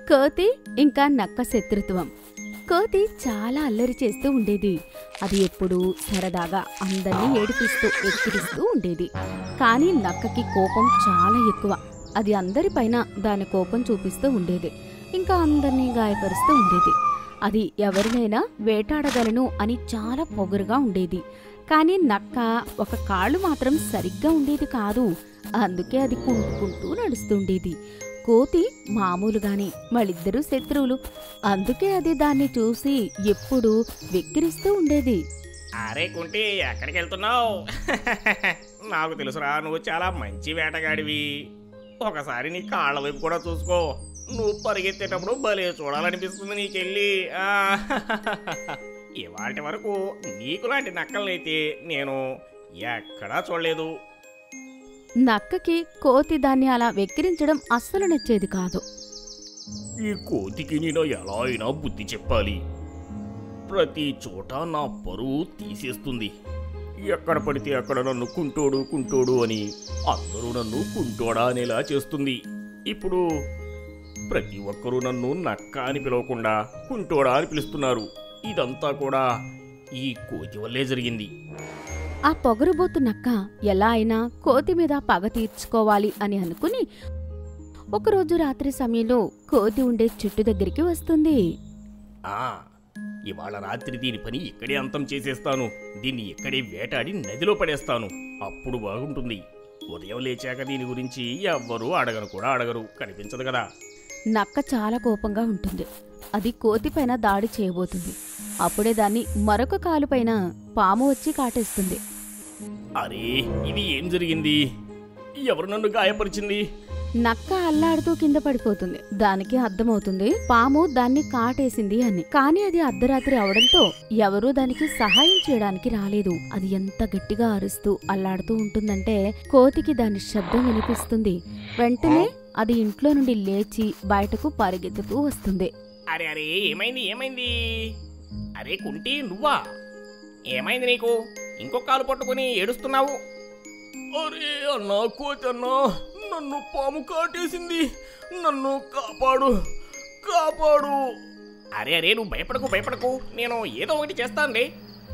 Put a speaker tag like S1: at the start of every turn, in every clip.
S1: కోతి ఇంకా నక్క శత్రుత్వం కోతి చాలా అల్లరి చేస్తూ ఉండేది అది ఎప్పుడూ సరదాగా అందరినీ ఏడిపిస్తూ ఎక్కిరిస్తూ ఉండేది కానీ నక్కకి కోపం చాలా ఎక్కువ అది అందరిపైన దాని కోపం చూపిస్తూ ఉండేది ఇంకా అందరినీ గాయపరుస్తూ ఉండేది అది ఎవరినైనా వేటాడగలను అని చాలా పొగరుగా ఉండేది కానీ నక్క ఒక కాళ్ళు మాత్రం సరిగ్గా ఉండేది కాదు అందుకే అది కుంటుకుంటూ నడుస్తుండేది కోతి మామూలుగానే వాళ్ళిద్దరూ శత్రువులు అందుకే అది దాన్ని చూసి ఎప్పుడూ వెక్కిరిస్తూ ఉండేది
S2: అరే కుంటి ఎక్కడికి వెళ్తున్నావు నాకు తెలుసురా నువ్వు చాలా మంచి వేటగాడివి ఒకసారి నీ కాళ్ళ వైపు కూడా చూసుకో నువ్వు పరిగెత్తేటప్పుడు భలే చూడాలనిపిస్తుంది నీకెళ్ళి ఆ, ఇవాటి వరకు నీకు లాంటి నక్కలనైతే నేను ఎక్కడా చూడలేదు
S1: నక్కకి కోతి దాన్ని అలా వెక్కిరించడం అస్సలు నచ్చేది కాదు
S2: ఈ కోతికి నేను ఎలా అయినా బుద్ధి చెప్పాలి ప్రతి చోట నా పరువు తీసేస్తుంది ఎక్కడ పడితే అక్కడ నన్ను కుంటోడు కుంటోడు అని అందరూ నన్ను కుంటోడా అనేలా చేస్తుంది ఇప్పుడు ప్రతి ఒక్కరూ నన్ను నక్క అని పిలవకుండా కుంటోడా అని పిలుస్తున్నారు ఇదంతా కూడా ఈ కోతి వల్లే జరిగింది
S1: ఆ పొగరుబోతు నక్క ఎలా అయినా కోతి మీద పగ తీర్చుకోవాలి అని అనుకుని ఒకరోజు రాత్రి సమయంలో కోతి ఉండే చెట్టు దగ్గరికి వస్తుంది
S2: ఆ ఇవాళ రాత్రి దీని పని ఇక్కడే అంతం చేసేస్తాను దీన్ని ఇక్కడే వేటాడి నదిలో పడేస్తాను అప్పుడు బాగుంటుంది ఉదయం లేచాక దీని గురించి ఎవ్వరూ అడగరు కూడా అడగరు కనిపించదు కదా
S1: నక్క చాలా కోపంగా ఉంటుంది అది కోతిపైన దాడి చేయబోతుంది అప్పుడే దాన్ని మరొక కాలుపైన పాము వచ్చి కాటేస్తుంది
S2: అరే ఇది ఏం జరిగింది ఎవరు నన్ను గాయపరిచింది
S1: నక్క అల్లాడుతూ కింద పడిపోతుంది దానికి అర్థమవుతుంది పాము దాన్ని కాటేసింది అని కానీ అది అర్ధరాత్రి అవడంతో ఎవరూ దానికి సహాయం చేయడానికి రాలేదు అది ఎంత గట్టిగా అరుస్తూ అల్లాడుతూ ఉంటుందంటే కోతికి దాని శబ్దం వినిపిస్తుంది వెంటనే అది ఇంట్లో నుండి లేచి బయటకు పరిగెత్తుతూ వస్తుంది
S2: అరే అరే ఏమైంది ఏమైంది అరే కుంటి నువ్వా ఏమైంది నీకు ఇంకొక కాలు పట్టుకుని ఏడుస్తున్నావు అరే అన్నా కోతి అన్నా నన్ను పాము కాటేసింది నన్ను కాపాడు కాపాడు అరే అరే నువ్వు భయపడకు భయపడకు నేను ఏదో ఒకటి చేస్తానులే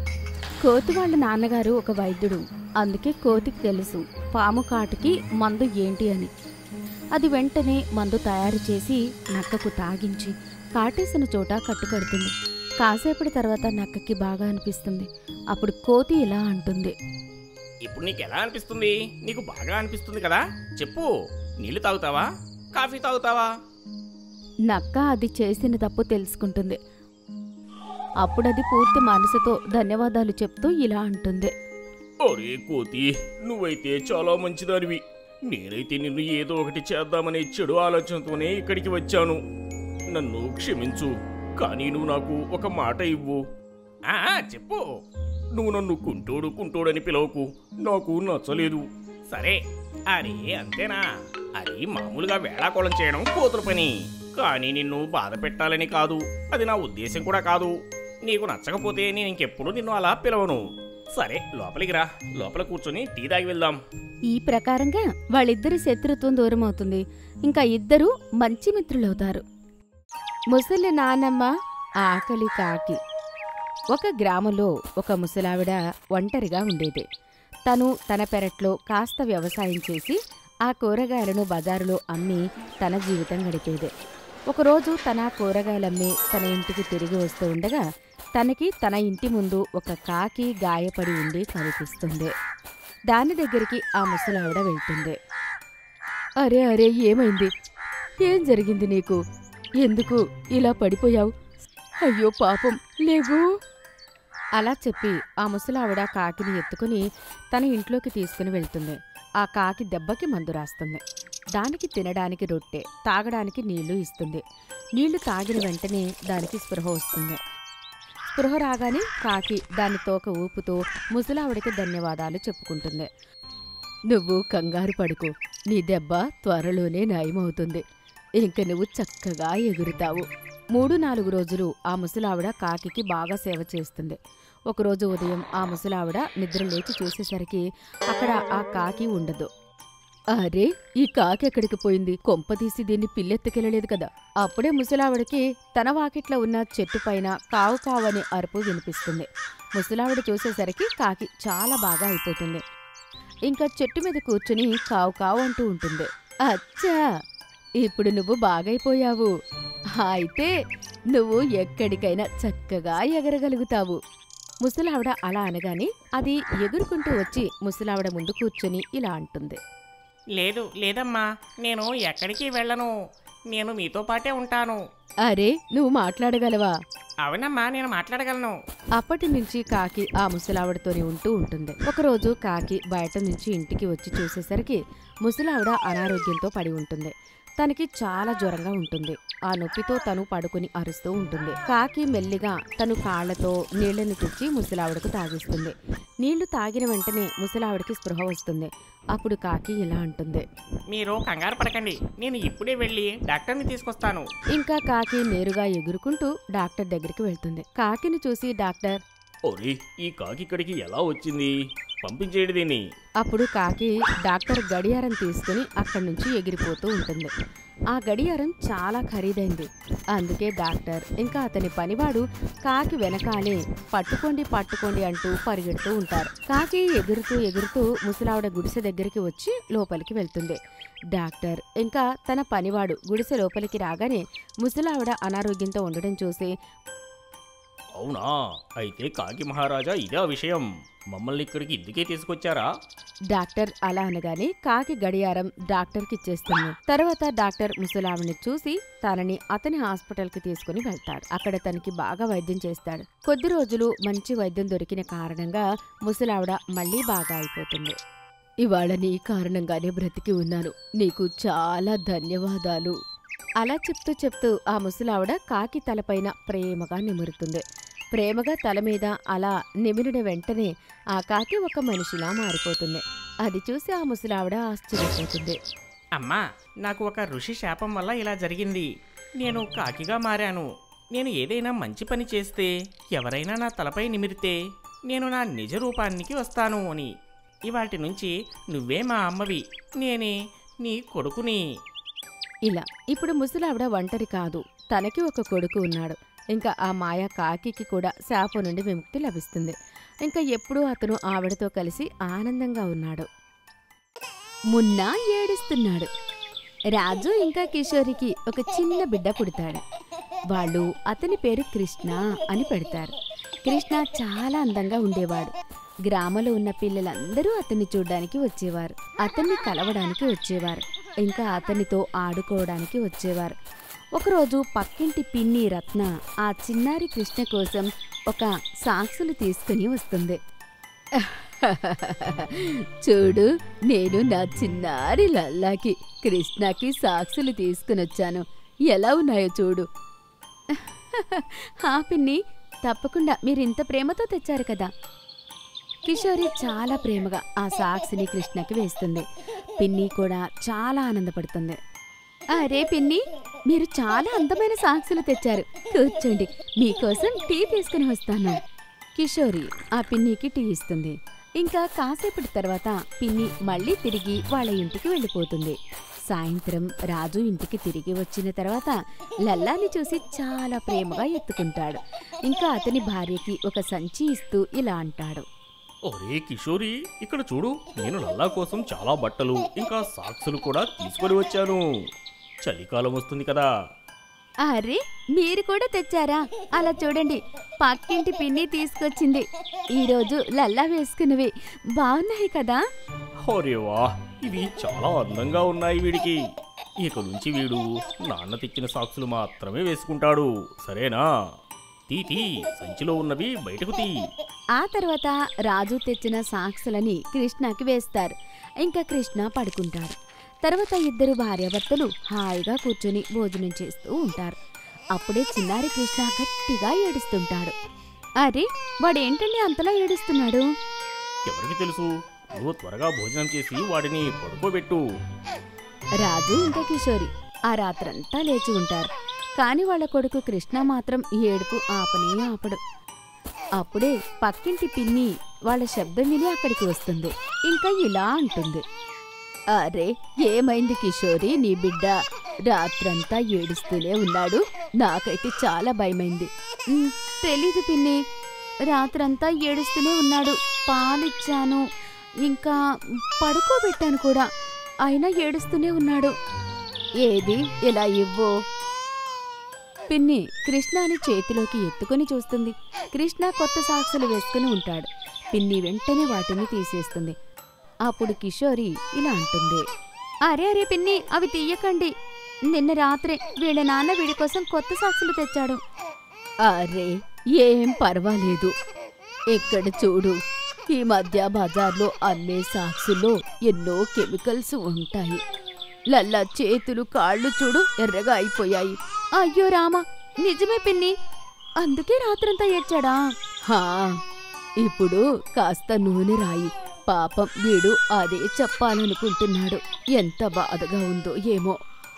S1: కోతి వాళ్ళ నాన్నగారు ఒక వైద్యుడు అందుకే కోతికి తెలుసు పాము కాటుకి మందు ఏంటి అని అది వెంటనే మందు తయారు చేసి నక్కకు తాగించి కాటేసిన చోట కట్టుకడుతుంది కాసేపటి తర్వాత నక్కకి బాగా అనిపిస్తుంది అప్పుడు కోతి ఇలా అంటుంది
S2: ఇప్పుడు నీకు ఎలా అనిపిస్తుంది నీకు బాగా అనిపిస్తుంది కదా చెప్పు నీళ్లు తాగుతావా కాఫీ తాగుతావా
S1: నక్క అది చేసిన తప్పు తెలుసుకుంటుంది అప్పుడది పూర్తి మనసుతో ధన్యవాదాలు చెప్తూ ఇలా అంటుంది
S2: అరే కోతి నువ్వైతే చాలా మంచిదానివి నేనైతే నిన్ను ఏదో ఒకటి చేద్దామనే చెడు ఆలోచనతోనే ఇక్కడికి వచ్చాను నన్ను క్షమించు కానీ నువ్వు నాకు ఒక మాట ఇవ్వు ఆ చెప్పు నువ్వు నన్ను కుంటోడు కుంటోడని పిలవకు నాకు నచ్చలేదు సరే అరే అంతేనా అది మామూలుగా వేళాకోళం చేయడం కోతుల పని కానీ నిన్ను బాధ పెట్టాలని కాదు అది నా ఉద్దేశం కూడా కాదు నీకు నచ్చకపోతే నేను ఇంకెప్పుడు నిన్ను అలా పిలవను సరే లోపలికి రా లోపల కూర్చొని టీ తాగి వెళ్దాం
S1: ఈ ప్రకారంగా వాళ్ళిద్దరి శత్రుత్వం దూరం అవుతుంది ఇంకా ఇద్దరూ మంచి మిత్రులవుతారు ముసలి నానమ్మ ఆకలి కాకి ఒక గ్రామంలో ఒక ముసలావిడ ఒంటరిగా ఉండేది తను తన పెరట్లో కాస్త వ్యవసాయం చేసి ఆ కూరగాయలను బజారులో అమ్మి తన జీవితం గడిపేది ఒకరోజు తన కూరగాయలమ్మి తన ఇంటికి తిరిగి వస్తూ ఉండగా తనకి తన ఇంటి ముందు ఒక కాకి గాయపడి ఉండి కనిపిస్తుంది దాని దగ్గరికి ఆ ముసలావిడ వెళ్తుంది అరే అరే ఏమైంది ఏం జరిగింది నీకు ఎందుకు ఇలా పడిపోయావు అయ్యో పాపం లేవు అలా చెప్పి ఆ ముసలావిడ కాకిని ఎత్తుకుని తన ఇంట్లోకి తీసుకుని వెళ్తుంది ఆ కాకి దెబ్బకి మందు రాస్తుంది దానికి తినడానికి రొట్టె తాగడానికి నీళ్లు ఇస్తుంది నీళ్లు తాగిన వెంటనే దానికి స్పృహ వస్తుంది స్పృహ రాగానే కాకి దాని తోక ఊపుతూ ముసలావిడికి ధన్యవాదాలు చెప్పుకుంటుంది నువ్వు కంగారు పడుకో నీ దెబ్బ త్వరలోనే నయమవుతుంది ఇంక నువ్వు చక్కగా ఎగురుతావు మూడు నాలుగు రోజులు ఆ ముసలావిడ కాకికి బాగా సేవ చేస్తుంది ఒకరోజు ఉదయం ఆ ముసలావిడ నిద్ర లేచి చూసేసరికి అక్కడ ఆ కాకి ఉండదు అరే ఈ కాకి ఎక్కడికి పోయింది కొంపతీసి దీన్ని పిల్లెత్తుకెళ్ళలేదు కదా అప్పుడే ముసలావిడికి తన వాకిట్లో ఉన్న చెట్టు పైన కావు కావు అనే అరుపు వినిపిస్తుంది ముసలావిడ చూసేసరికి కాకి చాలా బాగా అయిపోతుంది ఇంకా చెట్టు మీద కూర్చుని కావు కావు అంటూ ఉంటుంది అచ్చా ఇప్పుడు నువ్వు బాగైపోయావు అయితే నువ్వు ఎక్కడికైనా చక్కగా ఎగరగలుగుతావు ముసలావిడ అలా అనగానే అది ఎగురుకుంటూ వచ్చి ముసలావిడ ముందు కూర్చొని ఇలా అంటుంది
S3: లేదు లేదమ్మా నేను ఎక్కడికి వెళ్ళను నేను మీతో పాటే ఉంటాను
S1: అరే నువ్వు మాట్లాడగలవా
S3: అవునమ్మా నేను మాట్లాడగలను
S1: అప్పటి నుంచి కాకి ఆ ముసలావిడతోనే ఉంటూ ఉంటుంది ఒకరోజు కాకి బయట నుంచి ఇంటికి వచ్చి చూసేసరికి ముసలావిడ అనారోగ్యంతో పడి ఉంటుంది తనకి చాలా జ్వరంగా ఉంటుంది ఆ నొప్పితో తను పడుకుని అరుస్తూ ఉంటుంది కాకి మెల్లిగా తను కాళ్లతో నీళ్లను తెచ్చి ముసలావిడకు తాగిస్తుంది నీళ్లు తాగిన వెంటనే ముసలావిడకి స్పృహ వస్తుంది అప్పుడు కాకి ఇలా అంటుంది
S3: మీరు కంగారు పడకండి నేను ఇప్పుడే వెళ్ళి డాక్టర్ని తీసుకొస్తాను
S1: ఇంకా కాకి నేరుగా ఎగురుకుంటూ డాక్టర్ దగ్గరికి వెళ్తుంది కాకిని చూసి డాక్టర్
S2: ఒరే ఈ కాకి ఇక్కడికి ఎలా వచ్చింది పంపించేయండి దీన్ని
S1: అప్పుడు కాకి డాక్టర్ గడియారం తీసుకుని అక్కడి నుంచి ఎగిరిపోతూ ఉంటుంది ఆ గడియారం చాలా ఖరీదైంది అందుకే డాక్టర్ ఇంకా అతని పనివాడు కాకి వెనకాలే పట్టుకోండి పట్టుకోండి అంటూ పరిగెడుతూ ఉంటారు కాకి ఎగురుతూ ఎగురుతూ ముసలావిడ గుడిసె దగ్గరికి వచ్చి లోపలికి వెళ్తుంది డాక్టర్ ఇంకా తన పనివాడు గుడిసె లోపలికి రాగానే ముసలావిడ అనారోగ్యంతో ఉండడం చూసి
S2: అవునా అయితే కాకి మహారాజా ఇదే ఆ విషయం మమ్మల్ని ఇక్కడికి ఇందుకే తీసుకొచ్చారా
S1: డాక్టర్ అలా అనగానే కాకి గడియారం డాక్టర్కి ఇచ్చేస్తుంది తర్వాత డాక్టర్ ముసలావిని చూసి తనని అతని హాస్పిటల్కి తీసుకుని వెళ్తాడు అక్కడ తనకి బాగా వైద్యం చేస్తాడు కొద్ది రోజులు మంచి వైద్యం దొరికిన కారణంగా ముసలావిడ మళ్ళీ బాగా అయిపోతుంది ఇవాళ నీ కారణంగానే బ్రతికి ఉన్నాను నీకు చాలా ధన్యవాదాలు అలా చెప్తూ చెప్తూ ఆ ముసలావిడ కాకి తలపైన ప్రేమగా నిమురుతుంది ప్రేమగా తల మీద అలా నిమిరిన వెంటనే ఆ కాకి ఒక మనిషిలా మారిపోతుంది అది చూసి ఆ ముసలావిడ ఆశ్చర్యపోతుంది
S3: అమ్మా నాకు ఒక ఋషి శాపం వల్ల ఇలా జరిగింది నేను కాకిగా మారాను నేను ఏదైనా మంచి పని చేస్తే ఎవరైనా నా తలపై నిమిరితే నేను నా నిజ రూపానికి వస్తాను అని ఇవాటి నుంచి నువ్వే మా అమ్మవి నేనే నీ కొడుకుని
S1: ఇలా ఇప్పుడు ముసలావిడ ఒంటరి కాదు తనకి ఒక కొడుకు ఉన్నాడు ఇంకా ఆ మాయా కాకికి కూడా శాపం నుండి విముక్తి లభిస్తుంది ఇంకా ఎప్పుడూ అతను ఆవిడతో కలిసి ఆనందంగా ఉన్నాడు మున్న ఏడుస్తున్నాడు రాజు ఇంకా కిషోరికి ఒక చిన్న బిడ్డ పుడతాడు వాళ్ళు అతని పేరు కృష్ణ అని పెడతారు కృష్ణ చాలా అందంగా ఉండేవాడు గ్రామంలో ఉన్న పిల్లలందరూ అతన్ని చూడ్డానికి వచ్చేవారు అతన్ని కలవడానికి వచ్చేవారు ఇంకా అతనితో ఆడుకోవడానికి వచ్చేవారు ఒకరోజు పక్కింటి పిన్ని రత్న ఆ చిన్నారి కృష్ణ కోసం ఒక సాక్సులు తీసుకుని వస్తుంది చూడు నేను నా చిన్నారి లల్లాకి కృష్ణకి సాక్సులు తీసుకుని వచ్చాను ఎలా ఉన్నాయో చూడు హా పిన్ని తప్పకుండా మీరు ఇంత ప్రేమతో తెచ్చారు కదా కిషోరి చాలా ప్రేమగా ఆ సాక్స్ని కృష్ణకి వేస్తుంది పిన్ని కూడా చాలా ఆనందపడుతుంది అరే పిన్ని మీరు చాలా అందమైన సాక్సులు తెచ్చారు కూర్చోండి మీకోసం టీ తీసుకుని వస్తాను కిషోరి ఆ పిన్నికి టీ ఇస్తుంది ఇంకా కాసేపటి తర్వాత పిన్ని మళ్ళీ తిరిగి వాళ్ళ ఇంటికి వెళ్ళిపోతుంది సాయంత్రం రాజు ఇంటికి తిరిగి వచ్చిన తర్వాత లల్లాని చూసి చాలా ప్రేమగా ఎత్తుకుంటాడు ఇంకా అతని భార్యకి ఒక సంచి ఇస్తూ ఇలా అంటాడు
S2: ఒరే కిషోరి ఇక్కడ చూడు నేను లల్లా కోసం చాలా బట్టలు ఇంకా సాక్సులు కూడా తీసుకొని వచ్చాను చలికాలం వస్తుంది కదా
S1: అరే మీరు కూడా తెచ్చారా అలా చూడండి పక్కింటి పిన్ని తీసుకొచ్చింది ఈరోజు లల్లా వేసుకున్నవి బాగున్నాయి కదా
S2: ఒరే వా ఇవి చాలా అందంగా ఉన్నాయి వీడికి ఇక నుంచి వీడు నాన్న తెచ్చిన సాక్సులు మాత్రమే వేసుకుంటాడు సరేనా తీ తీ సంచిలో ఉన్నవి బయటకు తీ
S1: ఆ తర్వాత రాజు తెచ్చిన సాక్సులని కృష్ణకి వేస్తారు ఇంకా కృష్ణ పడుకుంటాడు తర్వాత ఇద్దరు భార్యాభర్తలు హాయిగా కూర్చొని భోజనం చేస్తూ ఉంటారు అప్పుడే చిన్నారి కృష్ణ గట్టిగా ఏడుస్తుంటాడు అరే వాడేంటండి అంతలా ఏడుస్తున్నాడు
S2: ఎవరికి తెలుసు నువ్వు త్వరగా భోజనం చేసి వాడిని పడుకోబెట్టు
S1: రాజు ఇంకా కిషోరి ఆ రాత్రంతా లేచి ఉంటారు కాని వాళ్ళ కొడుకు కృష్ణ మాత్రం ఏడుపు ఆపనే ఆపడు అప్పుడే పక్కింటి పిన్ని వాళ్ళ శబ్దం విని అక్కడికి వస్తుంది ఇంకా ఇలా అంటుంది అరే ఏమైంది కిషోరి నీ బిడ్డ రాత్రంతా ఏడుస్తూనే ఉన్నాడు నాకైతే చాలా భయమైంది "ఉమ్, తెలీదు పిన్ని రాత్రంతా ఏడుస్తూనే ఉన్నాడు పాలిచ్చాను ఇంకా పడుకోబెట్టాను కూడా అయినా ఏడుస్తూనే ఉన్నాడు ఏది ఇలా ఇవ్వు పిన్ని కృష్ణని చేతిలోకి ఎత్తుకొని చూస్తుంది కృష్ణ కొత్త సాక్సులు వేసుకుని ఉంటాడు పిన్ని వెంటనే వాటిని తీసేస్తుంది అప్పుడు కిషోరి ఇలా అంటుంది అరే అరే పిన్ని అవి తీయకండి నిన్న రాత్రే వీళ్ళ నాన్న వీడి కోసం కొత్త సాక్సులు తెచ్చాడు అరే ఏం పర్వాలేదు ఇక్కడ చూడు ఈ మధ్య బజార్లో అమ్మే సాక్సుల్లో ఎన్నో కెమికల్స్ ఉంటాయి లల్లా చేతులు కాళ్ళు చూడు ఎర్రగా అయిపోయాయి అయ్యో రామా నిజమే పిన్ని అందుకే రాత్రంతా ఏడ్చాడా హా ఇప్పుడు కాస్త నూనె రాయి పాపం వీడు అదే చెప్పాలనుకుంటున్నాడు ఎంత బాధగా ఉందో ఏమో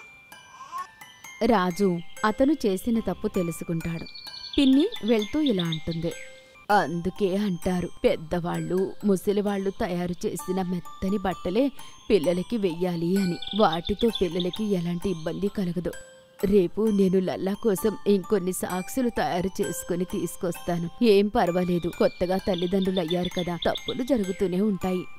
S1: రాజు అతను చేసిన తప్పు తెలుసుకుంటాడు పిన్ని వెళ్తూ ఇలా అంటుంది అందుకే అంటారు పెద్దవాళ్ళు ముసలివాళ్ళు తయారు చేసిన మెత్తని బట్టలే పిల్లలకి వెయ్యాలి అని వాటితో పిల్లలకి ఎలాంటి ఇబ్బంది కలగదు రేపు నేను లల్లా కోసం ఇంకొన్ని సాక్సులు తయారు చేసుకుని తీసుకొస్తాను ఏం పర్వాలేదు కొత్తగా తల్లిదండ్రులు అయ్యారు కదా తప్పులు జరుగుతూనే ఉంటాయి